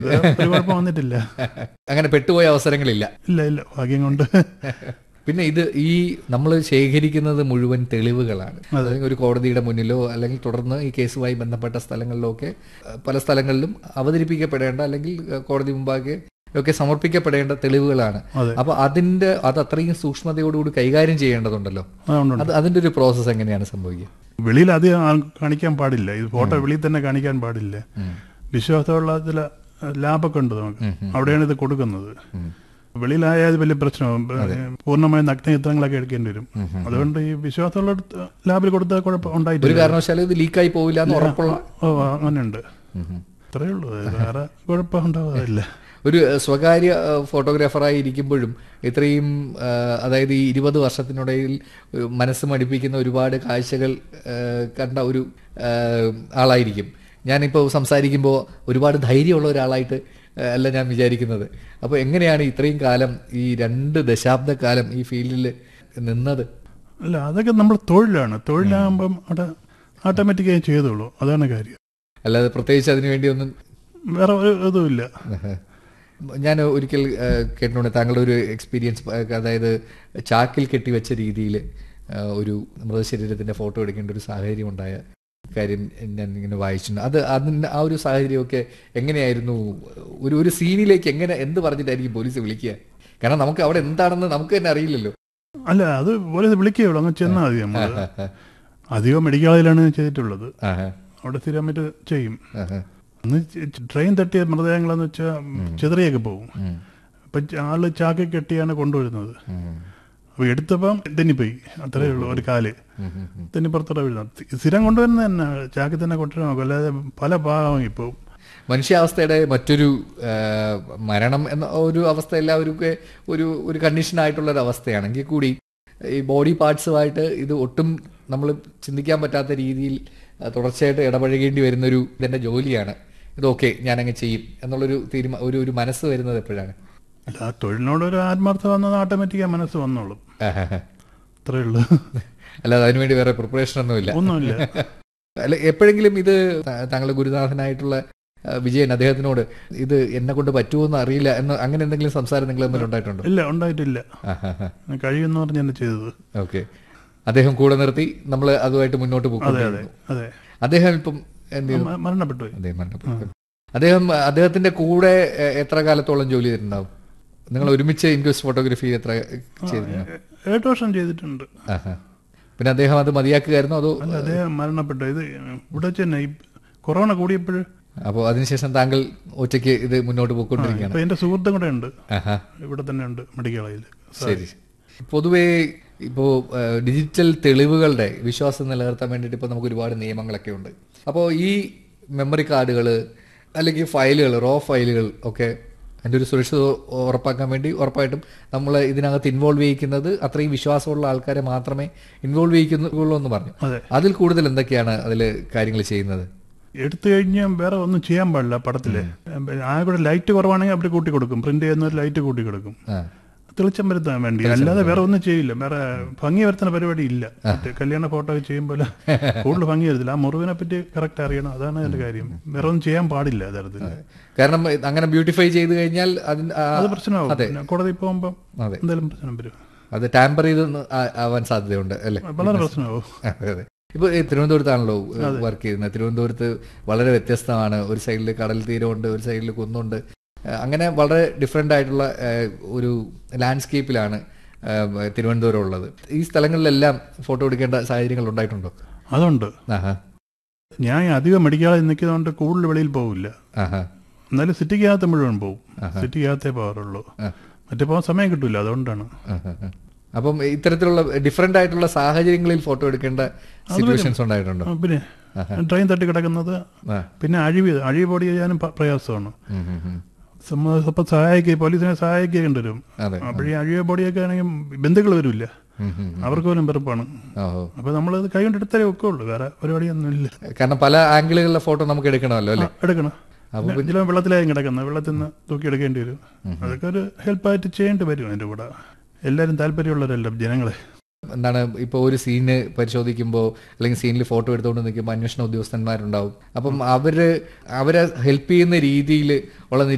ഒരു കുഴപ്പം വന്നിട്ടില്ല അങ്ങനെ പെട്ടുപോയ അവസരങ്ങളില്ല ഇല്ല ഇല്ല ഭാഗ്യം കൊണ്ട് പിന്നെ ഇത് ഈ നമ്മൾ ശേഖരിക്കുന്നത് മുഴുവൻ തെളിവുകളാണ് അല്ലെങ്കിൽ ഒരു കോടതിയുടെ മുന്നിലോ അല്ലെങ്കിൽ തുടർന്ന് ഈ കേസുമായി ബന്ധപ്പെട്ട സ്ഥലങ്ങളിലോ ഒക്കെ അഹ്, പല സ്ഥലങ്ങളിലും അവതരിപ്പിക്കപ്പെടേണ്ട അല്ലെങ്കിൽ അഹ്, കോടതി മുമ്പാകെ ഒക്കെ സമർപ്പിക്കപ്പെടേണ്ട തെളിവുകളാണ് അതെ. അപ്പൊ അതിന്റെ അത് അത്രയും സൂക്ഷ്മതയോടുകൂടി കൈകാര്യം ചെയ്യേണ്ടതുണ്ടോ അതുകൊണ്ട് അത് അതിന്റെ ഒരു പ്രോസസ്സ് എങ്ങനെയാണ് സംഭവിക്കുക വെളിയിൽ അധികം ആൾ കാണിക്കാൻ പാടില്ല ഇത് ഫോട്ടോ വെളിയിൽ തന്നെ കാണിക്കാൻ പാടില്ല വിശ്വാസമുള്ള ചില ലാബൊക്കെ ഉണ്ട് നമുക്ക് അവിടെയാണ് ഇത് കൊടുക്കുന്നത് വെളിയിലായാൽ വലിയ പ്രശ്നമാകും പൂർണ്ണമായ നഗ്നചിത്രങ്ങളൊക്കെ എടുക്കേണ്ടി വരും അതുകൊണ്ട് ഈ വിശ്വാസമുള്ള ലാബിൽ കൊടുത്താൽ കുഴപ്പം ഒരു ഉണ്ടായിട്ടില്ല കാരണവശാലും ഇത് ലീക്കായി പോവില്ല എന്ന് ഉറപ്പുള്ള ഓ അങ്ങനെയുണ്ട് അത്രയേ ഉള്ളൂ വേറെ കുഴപ്പം ഉണ്ടാവാറില്ല ഒരു ഏഹ്, സ്വകാര്യ ഏഹ്, ഫോട്ടോഗ്രാഫറായി ഇരിക്കുമ്പോഴും ഇത്രയും ഏഹ്, അതായത് ഈ ഇരുപത് വർഷത്തിനിടയിൽ ഏഹ്, മനസ്സ് മടിപ്പിക്കുന്ന ഒരുപാട് കാഴ്ചകൾ ഏഹ്, കണ്ട ഒരു ഏഹ്, ആളായിരിക്കും ഞാനിപ്പോൾ സംസാരിക്കുമ്പോൾ ഒരുപാട് ധൈര്യമുള്ള ഒരാളായിട്ട് ഏഹ്, അല്ല ഞാൻ വിചാരിക്കുന്നത് അപ്പോൾ എങ്ങനെയാണ് ഇത്രയും കാലം ഈ രണ്ട് ദശാബ്ദ കാലം ഈ ഫീൽഡിൽ നിന്നത് അല്ല അതൊക്കെ നമ്മൾ തൊഴിലാണ് തൊഴിലാകുമ്പം അവിടെ ഓട്ടോമാറ്റിക്കായി ചെയ്തോളൂ അതാണ് കാര്യം അല്ലാതെ പ്രത്യേകിച്ച് അതിനു വേണ്ടി ഒന്നും വേറെ ഒരു ഇതുമില്ല ഞാൻ ഒരിക്കൽ ഏഹ്, കേട്ടിട്ടുണ്ട് താങ്കളുടെ ഒരു എക്സ്പീരിയൻസ് ഏഹ്, അതായത് ചാക്കിൽ കെട്ടിവെച്ച രീതിയിൽ ഒരു മൃതശരീരത്തിന്റെ ഫോട്ടോ എടുക്കേണ്ട ഒരു സാഹചര്യം ഉണ്ടായ കാര്യം ഞാൻ ഇങ്ങനെ വായിച്ചിട്ടുണ്ട് അത് അതിന് ആ ഒരു സാഹചര്യമൊക്കെ എങ്ങനെയായിരുന്നു ഒരു ഒരു സീനിലേക്ക് എങ്ങനെ എന്ത് പറഞ്ഞിട്ടായിരിക്കും പോലീസ് വിളിക്കുക കാരണം നമുക്ക് അവിടെ എന്താണെന്ന് നമുക്ക് തന്നെ അറിയില്ലല്ലോ അല്ല അത് പോലെ വിളിക്കുകയുള്ളൂ അങ്ങ് ചെന്നാൽ മതി നമ്മൾ അധികം മെഡിക്കൽ കോളേജിലാണ് ചെയ്തിട്ടുള്ളത് ആഹാ, അവിടെ സ്ഥിരമായിട്ട് ചെയ്യും ആഹാ. അന്ന് ച- ട്രെയിൻ തട്ടിയ മൃതദേഹങ്ങളെന്ന് വെച്ചാൽ ചെറിയൊക്കെ പോകും ഉം, അപ്പൊ ച- ആള് ചാക്കി കെട്ടിയാണ് കൊണ്ടുവരുന്നത് ഉം, അപ്പൊ എടുത്തപ്പം തെന്നിപ്പോയി അത്രേ ഉള്ളൂ ഒരു കാല് ഉം, ഉം, ഉം. തെന്നിപ്പുറത്തോടെ വീഴുന്നത് സ്ഥിരം കൊണ്ടുവരുന്നത് തന്നെ ചാക്കി തന്നെ കൊണ്ടുവരാൻ നോക്കും അല്ലാതെ പല ഭാഗം ഇപ്പോൾ മനുഷ്യാവസ്ഥയുടെ മറ്റൊരു ആ, മരണം എന്ന ഒരു അവസ്ഥ എല്ലാവരും ഒരു ഒരു കണ്ടീഷനായിട്ടുള്ള ഒരു അവസ്ഥയാണെങ്കിൽ കൂടി ഈ ബോഡി പാർട്സുമായിട്ട് ഇത് ഒട്ടും നമ്മൾ ചിന്തിക്കാൻ പറ്റാത്ത രീതിയിൽ ആ, തുടർച്ചയായിട്ട് ഇടപഴകേണ്ടി വരുന്നൊരു ഇതെന്റെ ജോലിയാണ് ഇതൊക്കെ ഞാനങ്ങ് ചെയ്യും എന്നുള്ളൊരു തീരുമാ ഒരു ഒരു മനസ്സ് വരുന്നത് എപ്പോഴാണ് അല്ല ആ തൊഴിലിനോട് ഒരു ആത്മാർത്ഥത വന്നത് ഓട്ടോമാറ്റിക്കാ മനസ്സ് വന്നോളും അത്രേ ഉള്ളൂ അല്ലാതെ അതിനുവേണ്ടി വേറെ പ്രിപ്പറേഷൻ ഒന്നുമില്ല ഒന്നുമില്ല അല്ല എപ്പോഴെങ്കിലും ഇത് ത- താങ്കളുടെ ഗുരുനാഥനായിട്ടുള്ള ആ, വിജയൻ അദ്ദേഹത്തിനോട് ഇത് എന്നെ കൊണ്ട് പറ്റുമോ അറിയില്ല എന്ന് അങ്ങനെ എന്തെങ്കിലും സംസാരം നിങ്ങൾ തമ്മിൽ ഉണ്ടായിട്ടുണ്ടോ ഇല്ല ഉണ്ടായിട്ടില്ല ആഹാഹാ. കഴിയുമെന്ന് പറഞ്ഞാണ് ചെയ്തത് ഓക്കെ അദ്ദേഹം കൂടെ നിർത്തി നമ്മൾ അതുമായിട്ട് മുന്നോട്ട് അതെ അതെ പോയിക്കൊണ്ടിരുന്നു അതെ അദ്ദേഹം ഇപ്പം എന്ത് ചെയ്തു മ- മരണപ്പെട്ടു പോയി. അദ്ദേഹം മരണപ്പെട്ടു. അദ്ദേഹം അദ്ദേഹത്തിന്റെ കൂടെ എ- എത്ര കാലത്തോളം ജോലി ചെയ്തിട്ടുണ്ടാവും നിങ്ങൾ ഒരുമിച്ച് ഇൻക്വസ്റ്റ് ഫോട്ടോഗ്രാഫി എത്ര ചെയ്തിരുന്നു ഏ- ഏഴ് വർഷം ചെയ്തിട്ടുണ്ട് ആഹാ. പിന്നെ അദ്ദേഹം അത് മതിയാക്കുകയായിരുന്നു അതോ അല്ല അദ്ദേഹം മരണപ്പെട്ടു ഇത് ഇവിടെ വെച്ച് തന്നെ ഈ കൊറോണ കൂടിയപ്പോൾ അപ്പോൾ അതിനുശേഷം താങ്കൾ ഒറ്റയ്ക്ക് ഇത് മുന്നോട്ട് പോയിക്കൊണ്ടിരിക്കുകയാണ് ഇപ്പൊ എന്റെ സുഹൃത്തും കൂടെ ഉണ്ട് ആഹാ ഇവിടെ തന്നെ ഉണ്ട് മെഡിക്കൽ കോളേജിൽ ശരി പൊതുവേ ഇപ്പോൾ ഡിജിറ്റൽ തെളിവുകളുടെ വിശ്വാസം നിലനിർത്താൻ വേണ്ടിയിട്ട് ഇപ്പോൾ നമുക്ക് ഒരുപാട് നിയമങ്ങളൊക്കെ ഉണ്ട് അപ്പോൾ ഈ മെമ്മറി കാർഡുകൾ അല്ലെങ്കിൽ ഫയലുകൾ റോ ഫയലുകൾ ഒക്കെ അതിൻ്റെ ഒരു സുരക്ഷിത ഉറപ്പാക്കാൻ വേണ്ടി ഉറപ്പായിട്ടും നമ്മൾ ഇതിനകത്ത് ഇൻവോൾവ് ചെയ്യിക്കുന്നത് അത്രയും വിശ്വാസമുള്ള ആൾക്കാരെ മാത്രമേ ഇൻവോൾവ് ചെയ്യിക്കുന്നുള്ളൂ എന്ന് പറഞ്ഞു അതെ അതിൽ കൂടുതൽ എന്തൊക്കെയാണ് അതിൽ കാര്യങ്ങൾ ചെയ്യുന്നത് എടുത്തു കഴിഞ്ഞാൽ വേറെ ഒന്നും ചെയ്യാൻ പാടില്ല പടത്തില് ആ കൂടെ ലൈറ്റ് കുറവാണെങ്കിൽ അവർ കൂട്ടി കൊടുക്കും പ്രിന്റ് ചെയ്യുന്ന ലൈറ്റ് കൂട്ടി കൊടുക്കും ആ തെളിച്ചം വരുത്താൻ വേണ്ടി അല്ലാതെ വേറെ ഒന്നും ചെയ്യില്ല വേറെ ഭംഗി വരുത്തുന്ന പരിപാടി ഇല്ല മറ്റേ കല്യാണ ഫോട്ടോ ചെയ്യുമ്പോൾ കൂടുതൽ ഭംഗി വരത്തില്ല ആ മുറിവിനെ പറ്റി കറക്റ്റ് അറിയണം അതാണ് അതിന്റെ കാര്യം വേറെ ഒന്നും ചെയ്യാൻ പാടില്ല യഥാർത്ഥത്തിൽ കാരണം അങ്ങനെ ബ്യൂട്ടിഫൈ ചെയ്ത് കഴിഞ്ഞാൽ അതിന് ആ- അത് പ്രശ്നമാവും പിന്നെ കോടതി പോകുമ്പോൾ അതെ എന്തെങ്കിലും പ്രശ്നം വരും അത് ടാമ്പർ ചെയ്ത് ആ- ആവാൻ സാധ്യതയുണ്ട് അല്ലേ വളരെ പ്രശ്നമാവും അതെ അതെ ഇപ്പൊ ഈ തിരുവനന്തപുരത്താണല്ലോ വർക്ക് ചെയ്യുന്നത് തിരുവനന്തപുരത്ത് വളരെ വ്യത്യസ്തമാണ് ഒരു സൈഡിൽ കടൽ തീരമുണ്ട് ഒരു സൈഡിൽ കുന്നുണ്ട് ഏഹ് അങ്ങനെ വളരെ ഡിഫറെൻ്റ് ആയിട്ടുള്ള ഏഹ് ഒരു ലാൻഡ്സ്കേപ്പിലാണ് ഏഹ് തിരുവനന്തപുരം ഉള്ളത് ഈ സ്ഥലങ്ങളിലെല്ലാം ഫോട്ടോ എടുക്കേണ്ട സാഹചര്യങ്ങൾ ഉണ്ടായിട്ടുണ്ടോ അതുണ്ട് ആഹാ ഞാൻ അധികം മെഡിക്കൽ കോളേജിൽ നിൽക്കുന്നതുകൊണ്ട് കൂടുതൽ വെളിയിൽ പോകില്ല ആഹാ എന്നാലും സിറ്റിക്കകത്ത് മുഴുവൻ പോകും സിറ്റിക്കകത്തേ പോകാറുള്ളൂ ആ. മറ്റേ പോകാൻ സമയം കിട്ടില്ല അതുകൊണ്ടാണ് ആഹാ. അപ്പം ഇത്തരത്തിലുള്ള ഡിഫറെൻ്റ് ആയിട്ടുള്ള സാഹചര്യങ്ങളിൽ ഫോട്ടോ എടുക്കേണ്ട സിറ്റുവേഷൻസ് ഉണ്ടായിട്ടുണ്ടോ ആ, പിന്നെ ട്രെയിൻ തട്ടി കിടക്കുന്നത് ആ പിന്നെ അഴിവ് അഴിവ് പൊടി ചെയ്യാനും പ- പ്രയാസമാണ് ഉം, ഉം, ഉം. അപ്പം സഹായിക്കുക പോലീസിനെ സഹായിക്കേണ്ടി വരും അതെ അപ്പോഴേ അഴിവ് പൊടിയൊക്കെ ആണെങ്കിൽ ബന്ധുക്കൾ വരില്ല ഉം, ഉം. അവർക്ക് പോലും വെറുപ്പാണ് ഓഹോ അപ്പൊ നമ്മളത് കൈ കൊണ്ട് എടുത്താലേ ഒക്കെ ഉള്ളൂ വേറെ പരിപാടിയൊന്നും ഇല്ല കാരണം പല ആംഗിളുകളിലെ ഫോട്ടോ നമുക്ക് എടുക്കണമല്ലോ അല്ലേ എടുക്കണം പിന്നെ ചില വെള്ളത്തിലായും കിടക്കുന്നത് വെള്ളത്തിൽ നിന്ന് തൂക്കി എടുക്കേണ്ടി വരും അതൊക്കെ ഒരു ഹെൽപ്പായിട്ട് ചെയ്യേണ്ടി വരും അതിന്റെ കൂടെ എല്ലാവരും താല്പര്യമുള്ളവരല്ല ജനങ്ങളെ എന്താണ് ഇപ്പോൾ ഒരു സീന് പരിശോധിക്കുമ്പോൾ അല്ലെങ്കിൽ സീനിൽ ഫോട്ടോ എടുത്തുകൊണ്ട് നിൽക്കുമ്പോൾ അന്വേഷണ ഉദ്യോഗസ്ഥന്മാരുണ്ടാവും അപ്പം അവര് അവരെ ഹെൽപ്പ് ചെയ്യുന്ന രീതിയിൽ ഉള്ള